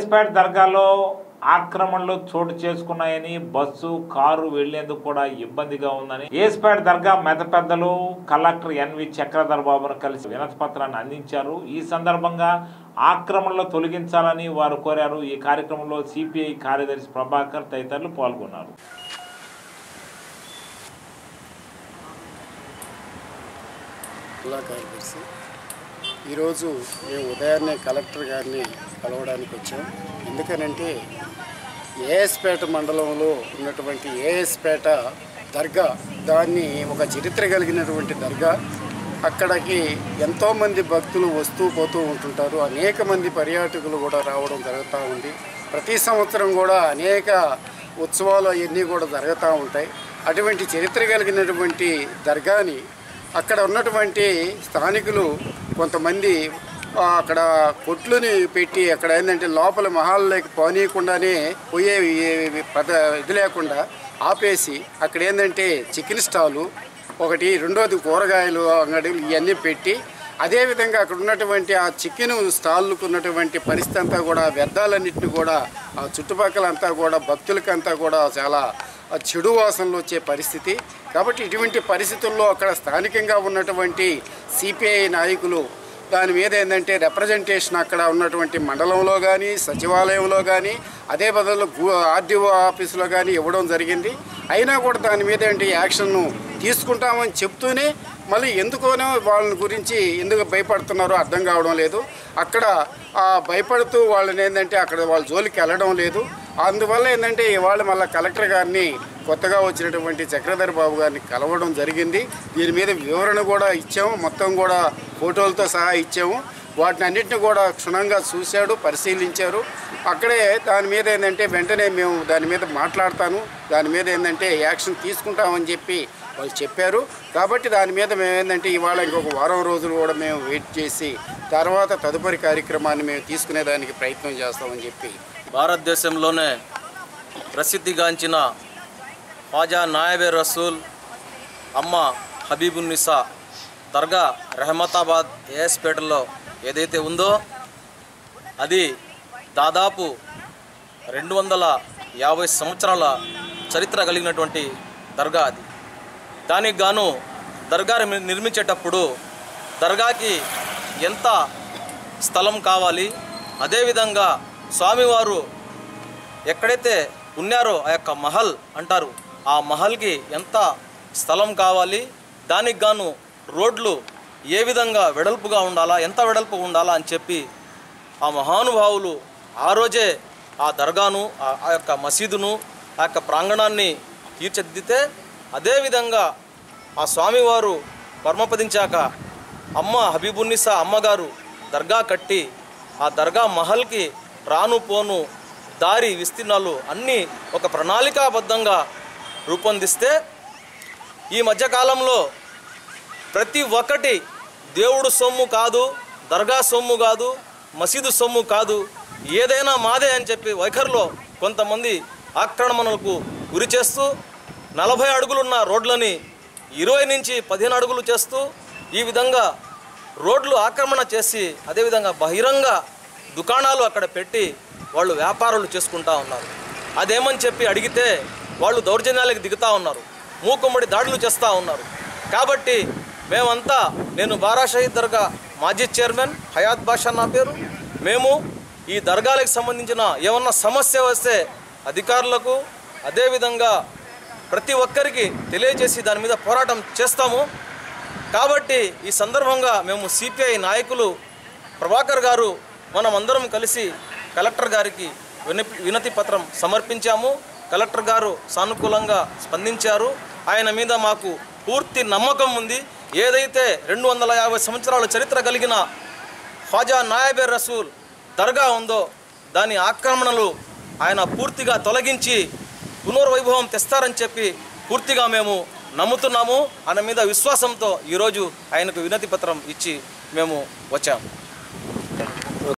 ఏస్పేట్ దర్గాలో ఆక్రమణలు చోటు చేసుకున్నాయని బస్సు కారు వెళ్లేందుకు కూడా ఇబ్బందిగా ఉందని ఏస్పేట్ దర్గా మెత పెద్దలు కలెక్టర్ ఎన్వి చక్రధర్ బాబును కలిసి వినతి పత్రాన్ని అందించారు ఈ సందర్భంగా ఆక్రమణలు తొలగించాలని వారు కోరారు ఈ కార్యక్రమంలో సిపిఐ కార్యదర్శి ప్రభాకర్ తదితరులు పాల్గొన్నారు జిల్లా కార్యదర్శి ఈరోజు మేము ఉదయాన్నే కలెక్టర్ గారిని కలవడానికి వచ్చాం ఎందుకనంటే ఏఎస్పేట మండలంలో ఉన్నటువంటి ఏఎస్పేట దర్గా దాన్ని ఒక చరిత్ర కలిగినటువంటి దర్గా అక్కడికి ఎంతోమంది భక్తులు వస్తూ పోతూ ఉంటుంటారు అనేక మంది పర్యాటకులు కూడా రావడం జరుగుతూ ఉంది ప్రతి సంవత్సరం కూడా అనేక ఉత్సవాలు అవన్నీ కూడా జరుగుతూ ఉంటాయి అటువంటి చరిత్ర కలిగినటువంటి దర్గాని అక్కడ ఉన్నటువంటి స్థానికులు కొంతమంది ఆ, అక్కడ కొట్లుని పెట్టి అక్కడ ఏంటంటే లోపల మహాల్లోకి పోనీయకుండానే పోయే ఈ పద ఇది లేకుండా ఆపేసి అక్కడ ఏంటంటే చికెన్ స్టాలు ఒకటి రెండోది కూరగాయలు అంగడిలు ఇవన్నీ పెట్టి అదేవిధంగా అక్కడ ఉన్నటువంటి ఆ చికెన్ స్టాల్కు ఉన్నటువంటి పరిస్థితి అంతా కూడా వ్యర్థాలన్నింటినీ కూడా ఆ చుట్టుపక్కల అంతా కూడా భక్తులకంతా కూడా చాలా ఆ చెడు వాసనలు వచ్చే పరిస్థితి కాబట్టి ఇటువంటి పరిస్థితుల్లో అక్కడ స్థానికంగా ఉన్నటువంటి సిపిఐ నాయకులు దాని మీద ఏంటంటే రిప్రజెంటేషన్ అక్కడ ఉన్నటువంటి మండలంలో కానీ సచివాలయంలో కానీ అదే బదులు ఆర్డీఓ ఆఫీసులో కానీ ఇవ్వడం జరిగింది అయినా కూడా దాని మీద ఏంటి యాక్షన్ను తీసుకుంటామని చెప్తూనే మళ్ళీ ఎందుకోనో వాళ్ళని గురించి ఎందుకు భయపడుతున్నారో అర్థం కావడం లేదు అక్కడ ఆ భయపడుతూ వాళ్ళని ఏంటంటే అక్కడ వాళ్ళ జోలికి వెళ్ళడం లేదు అందువల్ల ఏంటంటే ఇవాళ మళ్ళీ కలెక్టర్ గారిని కొత్తగా వచ్చినటువంటి చక్రధర్ బాబు గారిని కలవడం జరిగింది దీని మీద వివరణ కూడా ఇచ్చాము మొత్తం కూడా ఫోటోలతో సహా ఇచ్చాము వాటిని అన్నింటిని కూడా క్షుణ్ణంగా చూశాడు పరిశీలించారు అక్కడే దాని మీద ఏంటంటే వెంటనే మేము దాని మీద మాట్లాడతాను దాని మీద ఏంటంటే యాక్షన్ తీసుకుంటామని చెప్పి వాళ్ళు చెప్పారు కాబట్టి దాని మీద మేము ఏంటంటే ఇవాళ ఇంకొక వారం రోజులు కూడా మేము వెయిట్ చేసి తర్వాత తదుపరి కార్యక్రమాన్ని మేము తీసుకునేదానికి ప్రయత్నం చేస్తామని చెప్పి భారతదేశంలోనే ప్రసిద్ధిగాంచిన ఖాజా నాయబే రసూల్ అమ్మ హబీబున్నిసా దర్గా రెహమతాబాద్ ఏఎస్పేటలో ఏదైతే ఉందో అది దాదాపు రెండు వందల యాభై సంవత్సరాల చరిత్ర కలిగినటువంటి దర్గా అది దానికి గాను దర్గా నిర్మి- నిర్మించేటప్పుడు దర్గాకి ఎంత స్థలం కావాలి అదేవిధంగా స్వామివారు ఎక్కడైతే ఉన్నారో ఆ యొక్క మహల్ అంటారు ఆ మహల్కి ఎంత స్థలం కావాలి దానికి గాను రోడ్లు ఏ విధంగా వెడల్పుగా ఉండాలా ఎంత వెడల్పు ఉండాలా అని చెప్పి ఆ మహానుభావులు ఆ రోజే ఆ దర్గాను ఆ ఆ యొక్క మసీదును ఆ యొక్క ప్రాంగణాన్ని తీర్చిదిద్దితే అదేవిధంగా ఆ స్వామివారు పరమపదించాక అమ్మ హబీబున్నిసా అమ్మగారు దర్గా కట్టి ఆ దర్గా మహల్కి రాను పోను దారి విస్తీర్ణాలు అన్నీ ఒక ప్రణాళికాబద్ధంగా రూపొందిస్తే ఈ మధ్యకాలంలో ప్రతి ఒక్కటి దేవుడు సొమ్ము కాదు దర్గా సొమ్ము కాదు మసీదు సొమ్ము కాదు ఏదైనా మాదే అని చెప్పి వైఖరిలో కొంతమంది ఆక్రమణలకు గురి చేస్తూ నలభై అడుగులున్న రోడ్లని ఇరవై నుంచి పదిహేను అడుగులు చేస్తూ ఈ విధంగా రోడ్లు ఆక్రమణ చేసి అదేవిధంగా బహిరంగ దుకాణాలు అక్కడ పెట్టి వాళ్ళు వ్యాపారాలు చేసుకుంటా ఉన్నారు అదేమని చెప్పి అడిగితే వాళ్ళు దౌర్జన్యాలకు దిగుతూ ఉన్నారు మూకుమ్మడి దాడులు చేస్తూ ఉన్నారు కాబట్టి మేమంతా నేను బారా షహీద్ దర్గా మాజీ చైర్మన్ హయాత్ బాషా నా పేరు మేము ఈ దర్గాలకు సంబంధించిన ఏమన్నా సమస్య వస్తే అధికారులకు అదేవిధంగా ప్రతి ఒక్కరికి తెలియజేసి దాని మీద పోరాటం చేస్తాము కాబట్టి ఈ సందర్భంగా మేము సిపిఐ నాయకులు ప్రభాకర్ గారు మనం అందరం కలిసి కలెక్టర్ గారికి విన వినతి పత్రం సమర్పించాము కలెక్టర్ గారు సానుకూలంగా స్పందించారు ఆయన మీద మాకు పూర్తి నమ్మకం ఉంది ఏదైతే రెండు వందల యాభై సంవత్సరాల చరిత్ర కలిగిన ఖాజా నాయబే రసూల్ దర్గా ఉందో దాని ఆక్రమణలు ఆయన పూర్తిగా తొలగించి పునర్వైభవం తెస్తారని చెప్పి పూర్తిగా మేము నమ్ముతున్నాము ఆయన మీద విశ్వాసంతో ఈరోజు ఆయనకు వినతి పత్రం ఇచ్చి మేము వచ్చాము